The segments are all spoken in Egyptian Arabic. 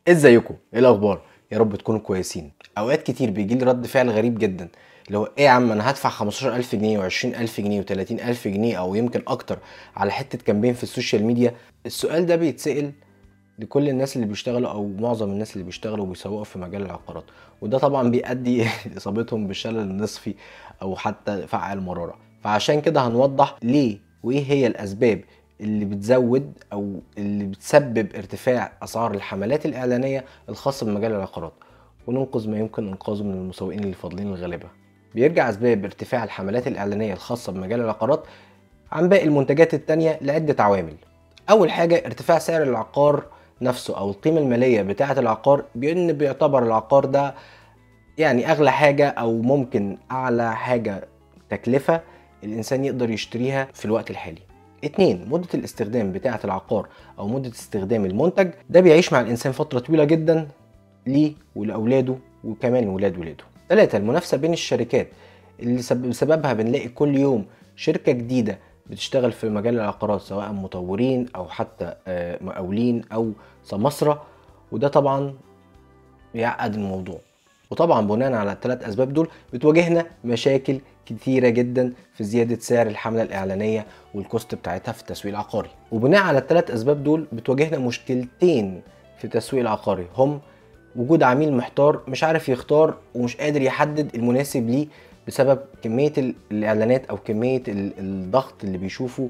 ازيكم ايه الاخبار يا رب تكونوا كويسين اوقات كتير بيجي لي رد فعل غريب جدا اللي هو ايه يا عم انا هدفع 15000 جنيه و20000 جنيه و30000 جنيه او يمكن اكتر على حته كامبين في السوشيال ميديا السؤال ده بيتسال لكل الناس اللي بيشتغلوا او معظم الناس اللي بيشتغلوا وبيسوقوا في مجال العقارات وده طبعا بيؤدي لاصابتهم بالشلل النصفي او حتى فعل مراره فعشان كده هنوضح ليه وايه هي الاسباب اللي بتزود او اللي بتسبب ارتفاع اسعار الحملات الاعلانيه الخاصه بمجال العقارات وننقذ ما يمكن انقاذه من المسوقين اللي فاضلين الغالبه بيرجع اسباب ارتفاع الحملات الاعلانيه الخاصه بمجال العقارات عن باقي المنتجات التانية لعده عوامل اول حاجه ارتفاع سعر العقار نفسه او القيمه الماليه بتاعه العقار بان بيعتبر العقار ده يعني اغلى حاجه او ممكن اعلى حاجه تكلفه الانسان يقدر يشتريها في الوقت الحالي اتنين مدة الاستخدام بتاعة العقار أو مدة استخدام المنتج ده بيعيش مع الإنسان فترة طويلة جدا ليه ولأولاده وكمان ولاد ولاده تلاتة المنافسة بين الشركات اللي بسببها بنلاقي كل يوم شركة جديدة بتشتغل في مجال العقارات سواء مطورين أو حتى مقاولين أو سمسرة وده طبعا بيعقد الموضوع وطبعا بناء على الثلاث اسباب دول بتواجهنا مشاكل كتيرة جدا في زيادة سعر الحملة الإعلانية والكوست بتاعتها في التسويق العقاري وبناء على الثلاث أسباب دول بتواجهنا مشكلتين في التسويق العقاري هم وجود عميل محتار مش عارف يختار ومش قادر يحدد المناسب ليه بسبب كمية الإعلانات أو كمية الضغط اللي بيشوفه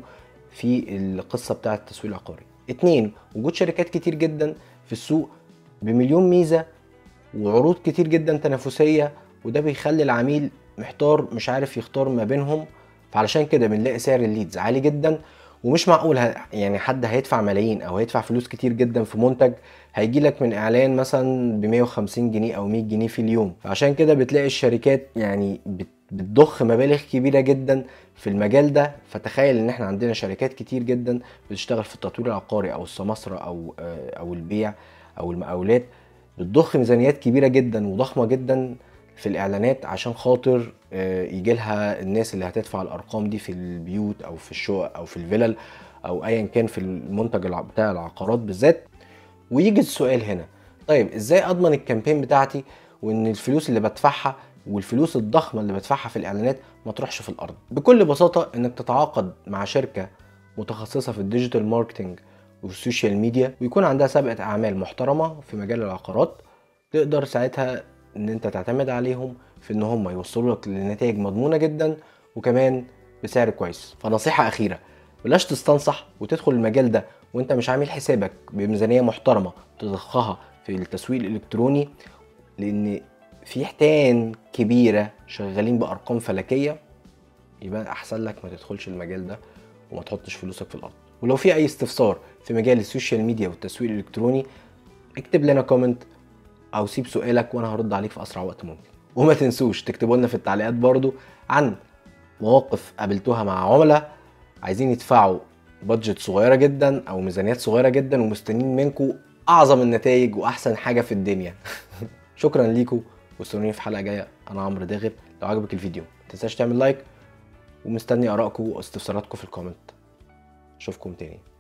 في القصة بتاعة التسويق العقاري اتنين وجود شركات كتير جدا في السوق بمليون ميزة وعروض كتير جدا تنافسية وده بيخلي العميل محتار مش عارف يختار ما بينهم فعلشان كده بنلاقي سعر الليدز عالي جدا ومش معقول يعني حد هيدفع ملايين او هيدفع فلوس كتير جدا في منتج هيجي لك من اعلان مثلا ب 150 جنيه او 100 جنيه في اليوم فعشان كده بتلاقي الشركات يعني بتضخ مبالغ كبيره جدا في المجال ده فتخيل ان احنا عندنا شركات كتير جدا بتشتغل في التطوير العقاري او السمسره او او البيع او المقاولات بتضخ ميزانيات كبيره جدا وضخمه جدا في الاعلانات عشان خاطر يجي لها الناس اللي هتدفع الارقام دي في البيوت او في الشقق او في الفلل او ايا كان في المنتج بتاع العقارات بالذات ويجي السؤال هنا طيب ازاي اضمن الكامبين بتاعتي وان الفلوس اللي بدفعها والفلوس الضخمه اللي بدفعها في الاعلانات ما تروحش في الارض بكل بساطه انك تتعاقد مع شركه متخصصه في الديجيتال ماركتنج والسوشيال ميديا ويكون عندها سابقه اعمال محترمه في مجال العقارات تقدر ساعتها ان انت تعتمد عليهم في ان هم يوصلوا لك لنتائج مضمونه جدا وكمان بسعر كويس فنصيحه اخيره بلاش تستنصح وتدخل المجال ده وانت مش عامل حسابك بميزانيه محترمه تضخها في التسويق الالكتروني لان في حيتان كبيره شغالين بارقام فلكيه يبقى احسن لك ما تدخلش المجال ده وما تحطش فلوسك في الارض ولو في اي استفسار في مجال السوشيال ميديا والتسويق الالكتروني اكتب لنا كومنت او سيب سؤالك وانا هرد عليك في اسرع وقت ممكن وما تنسوش تكتبوا لنا في التعليقات برضو عن مواقف قابلتوها مع عملاء عايزين يدفعوا بادجت صغيره جدا او ميزانيات صغيره جدا ومستنيين منكم اعظم النتائج واحسن حاجه في الدنيا شكرا ليكم واستنوني في حلقه جايه انا عمرو داغر لو عجبك الفيديو ما تنساش تعمل لايك ومستني ارائكم واستفساراتكم في الكومنت اشوفكم تاني